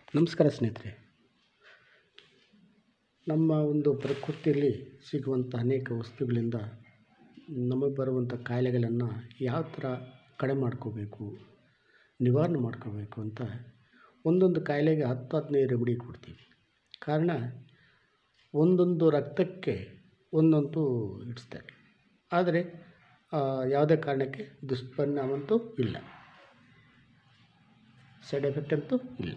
ನಮಸ್ಕಾರ ಸ್ನೇಹಿತರೆ ನಮ್ಮ ಒಂದು ಪ್ರಕೃತಿಯಲ್ಲಿ ಸಿಗುವಂಥ ಅನೇಕ ವಸ್ತುಗಳಿಂದ ನಮಗೆ ಬರುವಂಥ ಕಾಯಿಲೆಗಳನ್ನು ಯಾವ ಥರ ಕಡಿಮೆ ಮಾಡ್ಕೋಬೇಕು ನಿವಾರಣೆ ಮಾಡ್ಕೋಬೇಕು ಅಂತ ಒಂದೊಂದು ಕಾಯಿಲೆಗೆ ಹತ್ತು ಹದಿನೈದು ರೆಮಿಡಿ ಕೊಡ್ತೀವಿ ಕಾರಣ ಒಂದೊಂದು ರಕ್ತಕ್ಕೆ ಒಂದೊಂದು ಇಡಿಸ್ತಾರೆ ಆದರೆ ಯಾವುದೇ ಕಾರಣಕ್ಕೆ ದುಷ್ಪರಿಣಾಮ ಅಂತೂ ಇಲ್ಲ ಸೈಡ್ ಎಫೆಕ್ಟ್ ಅಂತೂ ಇಲ್ಲ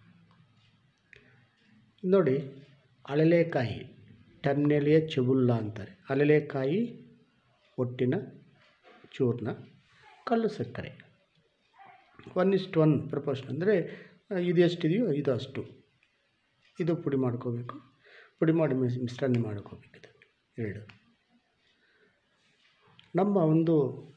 ನೋಡಿ ಅಳಲೆಕಾಯಿ ಟರ್ನೆಲಿಯ ಚೆಬುಲ್ಲ ಅಂತಾರೆ ಅಳಲೆಕಾಯಿ ಒಟ್ಟಿನ ಚೂರ್ಣ ಕಲ್ಲು ಸಕ್ಕರೆ ಒನ್ ಇಸ್ಟ್ ಒನ್ ಪ್ರಪೋರ್ಷನ್ ಅಂದರೆ ಇದು ಎಷ್ಟಿದೆಯೋ ಇದು ಅಷ್ಟು ಇದು ಪುಡಿ ಮಾಡ್ಕೋಬೇಕು ಪುಡಿ ಮಾಡಿ ಮಿಸ್ ಮಿಶ್ರಣ ಮಾಡ್ಕೋಬೇಕು ಇದು ಎರಡು ನಮ್ಮ ಒಂದು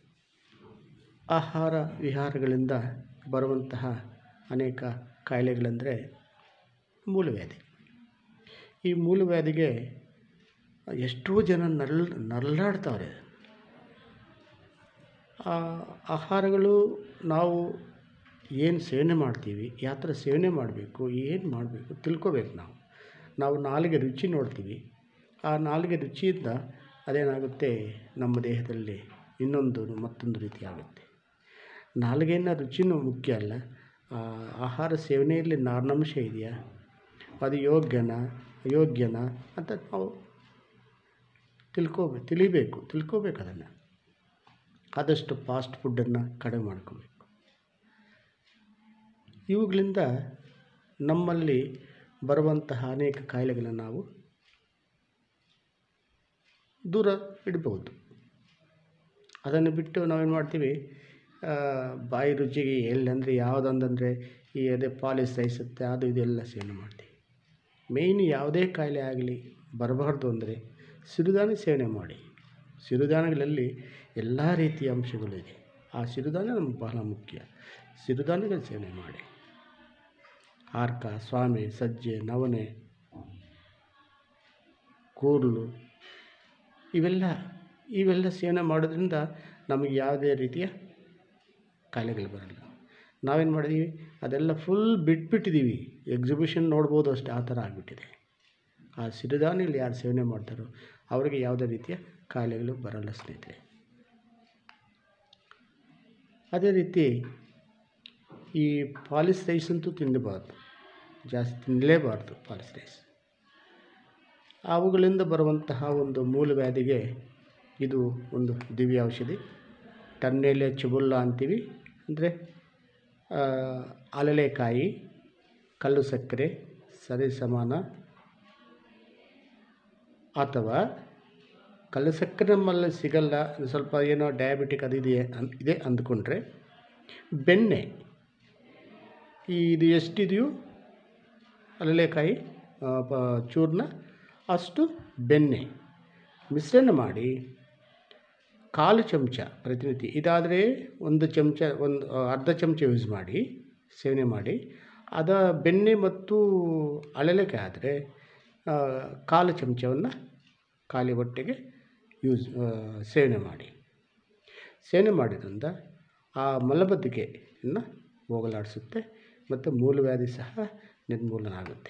ಆಹಾರ ವಿಹಾರಗಳಿಂದ ಬರುವಂತಹ ಅನೇಕ ಕಾಯಿಲೆಗಳೆಂದರೆ ಮೂಲವ್ಯಾಧಿ ಈ ಮೂಲವ್ಯಾಧಿಗೆ ಎಷ್ಟೋ ಜನ ನರಳ್ ನರಳಾಡ್ತಾವ್ರೆ ಆ ಆಹಾರಗಳು ನಾವು ಏನು ಸೇವನೆ ಮಾಡ್ತೀವಿ ಯಾವ ಥರ ಸೇವನೆ ಮಾಡಬೇಕು ಏನು ಮಾಡಬೇಕು ತಿಳ್ಕೊಬೇಕು ನಾವು ನಾವು ನಾಲಿಗೆ ರುಚಿ ನೋಡ್ತೀವಿ ಆ ನಾಲಿಗೆ ರುಚಿಯಿಂದ ಅದೇನಾಗುತ್ತೆ ನಮ್ಮ ದೇಹದಲ್ಲಿ ಇನ್ನೊಂದು ಮತ್ತೊಂದು ರೀತಿ ಆಗುತ್ತೆ ನಾಲಿಗೆನ ರುಚಿನೂ ಮುಖ್ಯ ಅಲ್ಲ ಆಹಾರ ಸೇವನೆಯಲ್ಲಿ ನಾರಿನಂಶ ಇದೆಯಾ ಅದು ಯೋಗ್ಯನಾ ಅಯೋಗ್ಯನಾ ಅಂತ ನಾವು ತಿಳ್ಕೋಬೇಕು ತಿಳಿಬೇಕು ತಿಳ್ಕೋಬೇಕು ಅದನ್ನು ಆದಷ್ಟು ಫಾಸ್ಟ್ ಫುಡ್ಡನ್ನು ಕಡಿಮೆ ಮಾಡ್ಕೋಬೇಕು ಇವುಗಳಿಂದ ನಮ್ಮಲ್ಲಿ ಬರುವಂತಹ ಅನೇಕ ಕಾಯಿಲೆಗಳನ್ನು ನಾವು ದೂರ ಇಡ್ಬೋದು ಅದನ್ನು ಬಿಟ್ಟು ನಾವೇನು ಮಾಡ್ತೀವಿ ಬಾಯಿ ರುಚಿಗೆ ಎಲ್ಲಂದರೆ ಯಾವುದಂದಂದರೆ ಈ ಅದೇ ಪಾಲಿಸ್ ರೈಸುತ್ತೆ ಅದು ಇದೆಲ್ಲ ಸೇವನೆ ಮಾಡ್ತೀವಿ ಮೇಯ್ನ್ ಯಾವುದೇ ಕಾಯಿಲೆ ಆಗಲಿ ಬರಬಾರ್ದು ಅಂದರೆ ಸಿರಿಧಾನ್ಯ ಸೇವನೆ ಮಾಡಿ ಸಿರಿಧಾನ್ಯಗಳಲ್ಲಿ ಎಲ್ಲ ರೀತಿಯ ಅಂಶಗಳಿದೆ ಆ ಸಿರಿಧಾನ್ಯ ನಮ್ಗೆ ಬಹಳ ಮುಖ್ಯ ಸಿರಿಧಾನ್ಯಗಳ ಸೇವನೆ ಮಾಡಿ ಹಾರ್ಕ ಸ್ವಾಮಿ ಸಜ್ಜೆ ನವಣೆ ಕೂರ್ಲು ಇವೆಲ್ಲ ಇವೆಲ್ಲ ಸೇವನೆ ಮಾಡೋದ್ರಿಂದ ನಮಗೆ ಯಾವುದೇ ರೀತಿಯ ಕಾಯಿಲೆಗಳು ಬರಲ್ಲ ನಾವೇನು ಮಾಡಿದ್ದೀವಿ ಅದೆಲ್ಲ ಫುಲ್ ಬಿಟ್ಬಿಟ್ಟಿದ್ದೀವಿ ಎಕ್ಸಿಬಿಷನ್ ನೋಡ್ಬೋದು ಅಷ್ಟೇ ಆ ಥರ ಆಗಿಬಿಟ್ಟಿದೆ ಆ ಸಿರಿಧಾನ್ಯಗಳು ಯಾರು ಸೇವನೆ ಮಾಡ್ತಾರೋ ಅವರಿಗೆ ಯಾವುದೇ ರೀತಿಯ ಕಾಯಿಲೆಗಳು ಬರಲ್ಲ ಸ್ನೇಹಿತರೆ ಅದೇ ರೀತಿ ಈ ಪಾಲಿಸ್ ರೈಸ್ ಅಂತೂ ತಿನ್ನಬಾರ್ದು ಜಾಸ್ತಿ ತಿನ್ನಲೇಬಾರ್ದು ಪಾಲಿಸ್ ರೈಸ್ ಅವುಗಳಿಂದ ಬರುವಂತಹ ಒಂದು ಮೂಲವ್ಯಾಧಿಗೆ ಇದು ಒಂದು ದಿವ್ಯ ಔಷಧಿ ಟರ್ನೆಲಿಯ ಚಿಬುಲ್ಲ ಅಂತೀವಿ ಅಂದರೆ ಅಲಲೆಕಾಯಿ ಕಲ್ಲು ಸಕ್ಕರೆ ಸರಿ ಸಮಾನ ಅಥವಾ ಕಲ್ಲು ಸಕ್ಕರೆ ನಮ್ಮಲ್ಲಿ ಸಿಗಲ್ಲ ಸ್ವಲ್ಪ ಏನೋ ಡಯಾಬಿಟಿಕ್ ಅದು ಇದೆ ಅನ್ ಇದೆ ಅಂದ್ಕೊಂಡ್ರೆ ಬೆಣ್ಣೆ ಈ ಇದು ಎಷ್ಟಿದೆಯೋ ಅಲಲೆಕಾಯಿ ಪ ಚೂರ್ಣ ಅಷ್ಟು ಬೆಣ್ಣೆ ಮಿಶ್ರಣ ಮಾಡಿ ಕಾಲು ಚಮಚ ಪ್ರತಿನಿತ್ಯ ಇದಾದರೆ ಒಂದು ಚಮಚ ಒಂದು ಅರ್ಧ ಚಮಚ ಯೂಸ್ ಮಾಡಿ ಸೇವನೆ ಮಾಡಿ ಅದ ಬೆಣ್ಣೆ ಮತ್ತು ಅಳಲೆಕಾಯಿ ಆದರೆ ಕಾಲು ಚಮಚವನ್ನು ಖಾಲಿ ಹೊಟ್ಟೆಗೆ ಯೂಸ್ ಸೇವನೆ ಮಾಡಿ ಸೇವನೆ ಮಾಡಿದ್ರಿಂದ ಆ ಮಲಬದ್ಧತೆಯನ್ನು ಹೋಗಲಾಡಿಸುತ್ತೆ ಮತ್ತು ಮೂಲವ್ಯಾಧಿ ಸಹ ನಿರ್ಮೂಲನೆ ಆಗುತ್ತೆ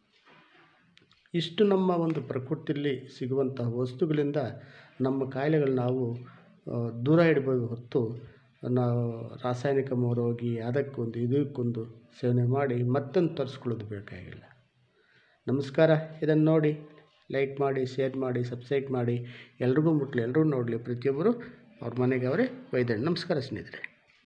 ಇಷ್ಟು ನಮ್ಮ ಒಂದು ಪ್ರಕೃತಿಯಲ್ಲಿ ಸಿಗುವಂತಹ ವಸ್ತುಗಳಿಂದ ನಮ್ಮ ಕಾಯಿಲೆಗಳು ನಾವು ದೂರ ಇಡ್ಬೋದು ಹೊರತು ನಾವು ರಾಸಾಯನಿಕ ಹೋಗಿ ಅದಕ್ಕೊಂದು ಇದಕ್ಕೊಂದು ಸೇವನೆ ಮಾಡಿ ಮತ್ತೊಂದು ತರಿಸ್ಕೊಳ್ಳೋದು ಬೇಕಾಗಿಲ್ಲ ನಮಸ್ಕಾರ ಇದನ್ನು ನೋಡಿ ಲೈಕ್ ಮಾಡಿ ಶೇರ್ ಮಾಡಿ ಸಬ್ಸ್ಕ್ರೈಬ್ ಮಾಡಿ ಎಲ್ರಿಗೂ ಮುಟ್ಲಿ ಎಲ್ಲರೂ ನೋಡಲಿ ಪ್ರತಿಯೊಬ್ಬರು ಅವ್ರ ಮನೆಗೆ ಅವರೇ ಒಯ್ದಾಳೆ ನಮಸ್ಕಾರ ಸ್ನೇಹಿತರೆ